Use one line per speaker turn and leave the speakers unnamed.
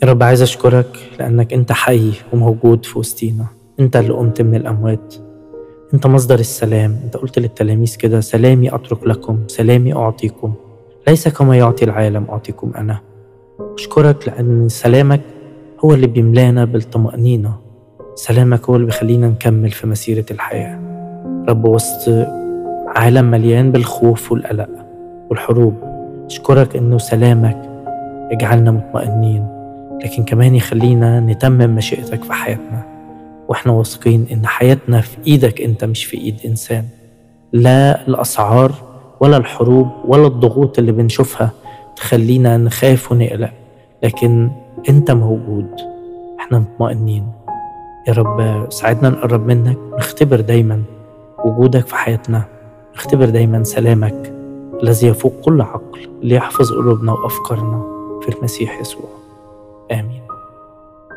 يا رب عايز أشكرك لأنك أنت حي وموجود في وسطينا أنت اللي قمت من الأموات أنت مصدر السلام أنت قلت للتلاميذ كده سلامي أترك لكم سلامي أعطيكم ليس كما يعطي العالم أعطيكم أنا أشكرك لأن سلامك هو اللي بيملانا بالطمأنينة سلامك هو اللي بيخلينا نكمل في مسيرة الحياة رب وسط عالم مليان بالخوف والقلق والحروب أشكرك إنه سلامك يجعلنا مطمئنين لكن كمان يخلينا نتمم مشيئتك في حياتنا واحنا واثقين ان حياتنا في ايدك انت مش في ايد انسان لا الاسعار ولا الحروب ولا الضغوط اللي بنشوفها تخلينا نخاف ونقلق لكن انت موجود احنا مطمئنين يا رب ساعدنا نقرب منك نختبر دايما وجودك في حياتنا نختبر دايما سلامك الذي يفوق كل عقل ليحفظ قلوبنا وافكارنا في المسيح يسوع امين